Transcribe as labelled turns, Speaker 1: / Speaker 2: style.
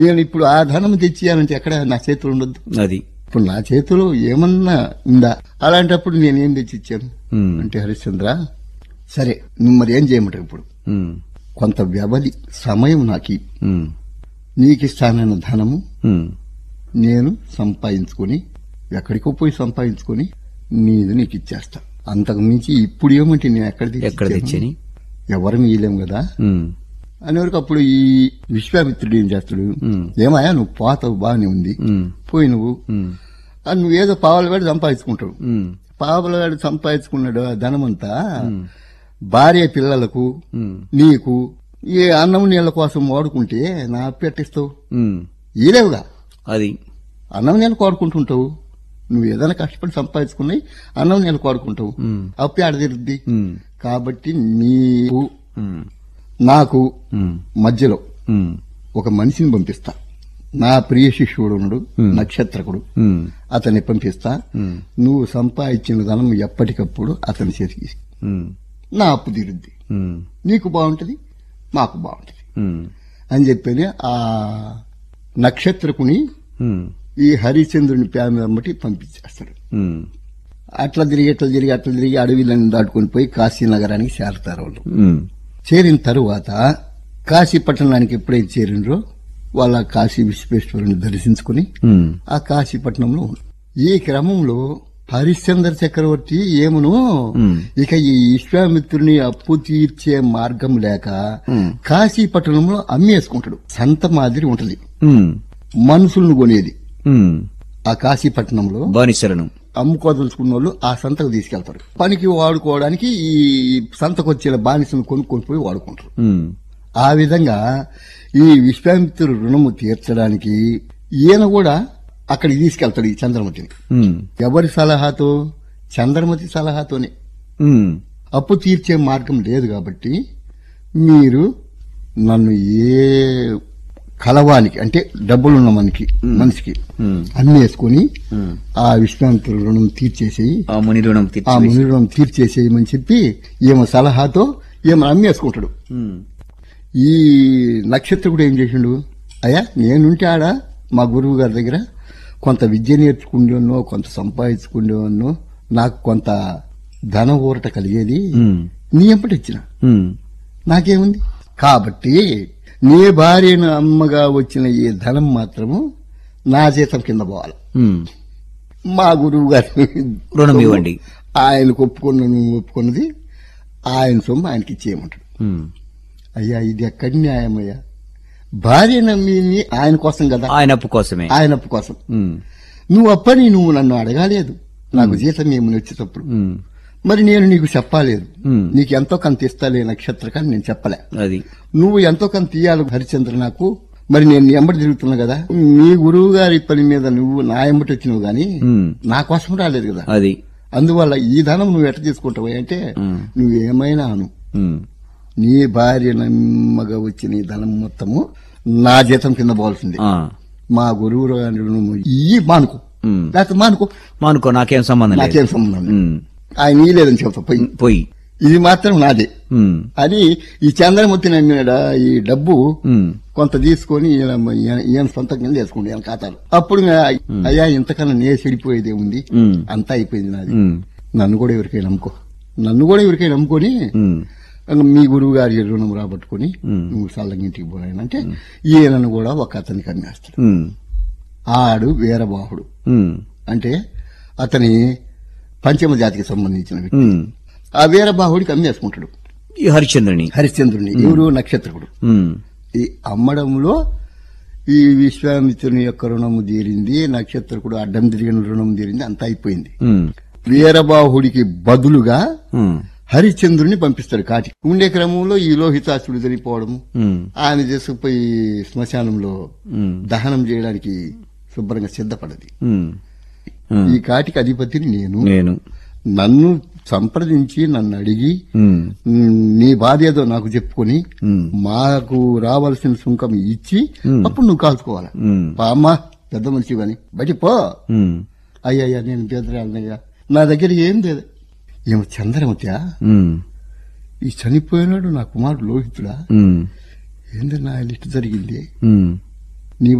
Speaker 1: నేను ఇప్పుడు ఆ ధనం తెచ్చియాలంటే ఎక్కడ నా చేతిలో ఉండొద్దు
Speaker 2: అది
Speaker 1: ఇప్పుడు నా చేతిలో ఏమన్నా ఉందా అలాంటప్పుడు నేనేం తెచ్చి ఇచ్చాను
Speaker 2: ఉమ్,
Speaker 1: అంటే హరిశ్చంద్ర సరే నువ్వు మరి ఏం చేయమంటావు ఇప్పుడు
Speaker 2: ఉమ్,
Speaker 1: కొంత వ్యవధి సమయం నాకు ఇయ్యి.
Speaker 2: ఉమ్,
Speaker 1: నీకు ఇస్తానన్న ధనము
Speaker 2: ఉమ్,
Speaker 1: నేను సంపాదించుకొని ఎక్కడికో పోయి సంపాదించుకొని నీది నీకు ఇచ్చేస్తా అంతకు మించి ఇప్పుడు ఏమంటే నేను ఎక్కడ తెచ్చి
Speaker 2: ఎక్కడ
Speaker 1: ఇచ్చాను?
Speaker 2: తెచ్చని
Speaker 1: ఎవరు మీయలేం కదా
Speaker 2: ఉమ్,
Speaker 1: అనేవరకు అప్పుడు ఈ విశ్వామిత్రుడు ఏం చేస్తాడు
Speaker 2: ఉమ్.
Speaker 1: ఏమయ్యా నువ్వు పోతావు బాగానే ఉంది
Speaker 2: ఉమ్,
Speaker 1: పోయి నువ్వు
Speaker 2: ఉమ్,
Speaker 1: అది నువ్వేదో పావుల వేడి సంపాదించుకుంటావు
Speaker 2: ఉమ్,
Speaker 1: పావుల వేడి సంపాదించుకున్నాడు ఆ ధనమంతా భార్య పిల్లలకు
Speaker 2: ఉమ్,
Speaker 1: నీకు ఈ అన్నం నీళ్ల కోసం వాడుకుంటే నా పెట్టిస్తావు
Speaker 2: ఉమ్,
Speaker 1: ఈలేవుగా
Speaker 2: అది
Speaker 1: అన్నం నీళ్ళు కోడుకుంటుంటావు నువ్వు ఏదైనా కష్టపడి సంపాదించుకున్నాయి అన్నం నీళ్ళు కోడుకుంటావు
Speaker 2: ఉమ్,
Speaker 1: అప్పు ఆడ తిరుగుద్ది
Speaker 2: ఉమ్,
Speaker 1: కాబట్టి నీకు
Speaker 2: ఉమ్,
Speaker 1: నాకు
Speaker 2: ఉమ్,
Speaker 1: మధ్యలో
Speaker 2: ఉమ్,
Speaker 1: ఒక మనిషిని పంపిస్తా నా ప్రియ శిష్యుడు ఉన్నాడు నక్షత్రకుడు
Speaker 2: ఉమ్,
Speaker 1: అతన్ని పంపిస్తా
Speaker 2: ఉమ్,
Speaker 1: నువ్వు సంపాదించిన ధనం ఎప్పటికప్పుడు అతని చేతికి ఇస్తా.
Speaker 2: ఉమ్,
Speaker 1: నా అప్పు తీరుద్ది
Speaker 2: ఉమ్,
Speaker 1: నీకు బాగుంటది మాకు బాగుంటది
Speaker 2: ఉమ్,
Speaker 1: అని చెప్పని ఆ నక్షత్రకుని
Speaker 2: ఉమ్,
Speaker 1: ఈ హరిచంద్రుని ప్రేమ వెంబటి పంపించేస్తాడు
Speaker 2: ఉమ్,
Speaker 1: అట్లా తిరిగి ఇట్లా తిరిగి అట్లా తిరిగి అడవిలను దాటుకొని పోయి కాశీ నగరానికి చేరతారు వాళ్ళు
Speaker 2: ఉమ్,
Speaker 1: చేరిన తరువాత కాశీ పట్టణానికి ఎప్పుడైతే చేరినరో వాళ్ళ కాశీ విశ్వేశ్వరుని దర్శించుకుని
Speaker 2: ఉమ్,
Speaker 1: ఆ కాశీపట్నంలో ఉన్నారు. ఈ క్రమంలో హరిశ్చంద్ర చక్రవర్తి ఏమను
Speaker 2: ఉమ్.
Speaker 1: ఇక ఈ విశ్వామిత్రుని అప్పు తీర్చే మార్గం లేక
Speaker 2: ఉమ్.
Speaker 1: కాశీపట్టణంలో అమ్మేసుకుంటాడు సంత మాదిరి ఉంటది
Speaker 2: ఉమ్,
Speaker 1: మనుషులను కొనేది
Speaker 2: ఉమ్,
Speaker 1: ఆ కాశీపట్నంలో
Speaker 2: బానిసలను
Speaker 1: అమ్ముకోదలుచుకున్న వాళ్ళు ఆ సంతకు తీసుకెళ్తారు పనికి వాడుకోవడానికి ఈ సంతకు వచ్చే బానిసను కొనుక్కొని పోయి వాడుకుంటారు
Speaker 2: ఉమ్,
Speaker 1: ఆ విధంగా ఈ విశ్వామిత్రుడు రుణము తీర్చడానికి ఈయన కూడా అక్కడికి తీసుకెళ్తాడు ఈ చంద్రమతిని
Speaker 2: ఉమ్,
Speaker 1: ఎవరి సలహాతో చంద్రమతి సలహాతోనే
Speaker 2: ఉమ్,
Speaker 1: అప్పు తీర్చే మార్గం లేదు కాబట్టి మీరు నన్ను ఏ కలవానికి అంటే డబ్బులున్న మనకి మనిషికి
Speaker 2: ఉమ్,
Speaker 1: అమ్మేసుకొని
Speaker 2: ఉమ్.
Speaker 1: ఆ విశ్వామిత్రుడు రుణం తీర్చేసేయి
Speaker 2: ఆ ముని రుణం
Speaker 1: ఆ
Speaker 2: తీర్చి
Speaker 1: ముని రుణం తీర్చేసేయమని చెప్పి ఈమె సలహాతో ఈమె అమ్మేసుకుంటాడు
Speaker 2: ఉమ్,
Speaker 1: ఈ నక్షత్రకుడు ఏం చేసిండు అయ్యా నేనుంటే ఆడ మా గురువు గారి దగ్గర కొంత విద్య నేర్చుకుండేవన్నో కొంత సంపాదించుకుండేవన్నో నాకు కొంత ధన ఊరట కలిగేది
Speaker 2: ఉమ్,
Speaker 1: నీ ఎంపటి ఇచ్చిన
Speaker 2: ఉమ్,
Speaker 1: నాకేముంది కాబట్టి నీ భార్యను అమ్మగా వచ్చిన ఈ ధనం మాత్రము నా జీతం కింద పోవాలి
Speaker 2: ఉమ్.
Speaker 1: మా గురువు గారు
Speaker 2: రుణం ఇవ్వండి.
Speaker 1: ఆయనకు ఒప్పుకున్న నువ్వు ఒప్పుకున్నది ఆయన సొమ్ము ఆయనకి ఇచ్చేయమంటాడు
Speaker 2: ఉమ్.
Speaker 1: అయ్యా ఇది ఎక్కడి న్యాయమయ్యా భార్య నమ్మింది ఆయన కోసం కదా
Speaker 2: ఆయన అప్పు కోసమే
Speaker 1: ఆయన అప్పు కోసం
Speaker 2: ఉమ్,
Speaker 1: నువ్వు అప్పని నువ్వు నన్ను అడగాలేదు నాకు జీతం ఏమని వచ్చేటప్పుడు
Speaker 2: ఉమ్,
Speaker 1: మరి నేను నీకు చెప్పాలేదు
Speaker 2: ఉమ్.
Speaker 1: నీకు ఎంతో కొంత ఇస్తాలే నక్షత్రకాన్ని నేను చెప్పలే
Speaker 2: అది
Speaker 1: నువ్వు ఎంతో కొంత తీయాలి హరిచంద్ర నాకు మరి నేను నీ ఎంబడి తిరుగుతున్నా కదా మీ గురువు గారి పని మీద నువ్వు నా ఎంబటి వచ్చినావు గాని
Speaker 2: ఉమ్,
Speaker 1: నా కోసం రాలేదు కదా
Speaker 2: అది
Speaker 1: అందువల్ల ఈ ధనం నువ్వు ఎట్ట తీసుకుంటావు అంటే
Speaker 2: ఉమ్,
Speaker 1: నువ్వేమైనా అను
Speaker 2: ఉమ్,
Speaker 1: నీ భార్య నమ్మగా వచ్చిన ఈ ధనం మొత్తము నా జీతం కింద పోవాల్సింది
Speaker 2: ఆ,
Speaker 1: మా గురువు గారు నువ్వు ఈ మానుకో
Speaker 2: ఉమ్.
Speaker 1: లేకపోతే మానుకో
Speaker 2: మానుకో నాకేం సంబంధం లేదు
Speaker 1: నాకేం సంబంధం లేదు.
Speaker 2: ఉమ్,
Speaker 1: ఆయన ఇయ్యలేదని చెప్తా పోయి
Speaker 2: పోయి
Speaker 1: ఇది మాత్రం నాదే
Speaker 2: ఉమ్,
Speaker 1: అని ఈ చంద్రమూర్తి నమ్మినాడ ఈ డబ్బు
Speaker 2: ఉమ్,
Speaker 1: కొంత తీసుకొని ఈయన ఈయన- ఈయన సొంత కింద వేసుకోండి ఈయన ఖాతాలో అప్పుడు ఇంకా, అయ్యా ఇంతకన్నా నే చెడిపోయేదే ఉంది
Speaker 2: ఉమ్,
Speaker 1: అంతా అయిపోయింది నాది
Speaker 2: ఉమ్,
Speaker 1: నన్ను కూడా ఎవరికైనా నమ్ముకో నన్ను కూడా ఎవరికైనా నమ్ముకొని
Speaker 2: ఉమ్,
Speaker 1: ఇంకా మీ గురువు గారి రుణం రాబట్టుకుని
Speaker 2: ఉమ్.
Speaker 1: నువ్వు చల్లంగా ఇంటికి పోయానంటే ఈయనను కూడా ఒక అతనికి అమ్మేస్తాడు
Speaker 2: ఉమ్,
Speaker 1: ఆడు వీరబాహుడు
Speaker 2: ఉమ్,
Speaker 1: అంటే అతని పంచమ జాతికి సంబంధించిన వ్యక్తి
Speaker 2: ఉమ్.
Speaker 1: ఆ వీరబాహుడికి అమ్మేసుకుంటాడు
Speaker 2: ఈ హరిశ్చంద్రుని
Speaker 1: హరిశ్చంద్రుని ఎవరు నక్షత్రకుడు
Speaker 2: ఉమ్,
Speaker 1: ఈ అమ్మడంలో ఈ విశ్వామిత్రుని యొక్క రుణము తీరింది నక్షత్రకుడు అడ్డం తిరిగిన రుణం తీరింది అంతా అయిపోయింది
Speaker 2: ఉమ్,
Speaker 1: వీరబాహుడికి బదులుగా
Speaker 2: ఉమ్,
Speaker 1: హరిశ్చంద్రుని పంపిస్తాడు కాటి ఉండే క్రమంలో ఈ లోహితాసుడు చనిపోవడము
Speaker 2: ఉమ్,
Speaker 1: ఆయన చేసుకుపోయి శ్మశానంలో
Speaker 2: ఉమ్,
Speaker 1: దహనం చేయడానికి శుభ్రంగా సిద్ధపడది
Speaker 2: ఉమ్, ఉమ్.
Speaker 1: ఈ కాటికి అధిపతిని నేను
Speaker 2: నేను
Speaker 1: నన్ను సంప్రదించి నన్ను అడిగి
Speaker 2: ఉమ్,
Speaker 1: "ఉమ్, నీ బాధ ఏదో నాకు చెప్పుకొని
Speaker 2: ఉమ్,
Speaker 1: మాకు రావాల్సిన సుంకం ఇచ్చి
Speaker 2: ఉమ్.
Speaker 1: అప్పుడు నువ్వు కాల్చుకోవాలి
Speaker 2: ఉమ్,
Speaker 1: అమ్మా పెద్ద మనిషి అని బయట పో
Speaker 2: ఉమ్,
Speaker 1: అయ్యయ్యా నేను పేదరాలనయ్యా నా దగ్గర ఏం లేదు ఏమో చంద్రమత్యా
Speaker 2: ఉమ్,
Speaker 1: ఈ చనిపోయినాడు నా కుమారుడు లోహితుడా
Speaker 2: ఉమ్,
Speaker 1: ఏంది నా ఇట్లా జరిగింది
Speaker 2: ఉమ్,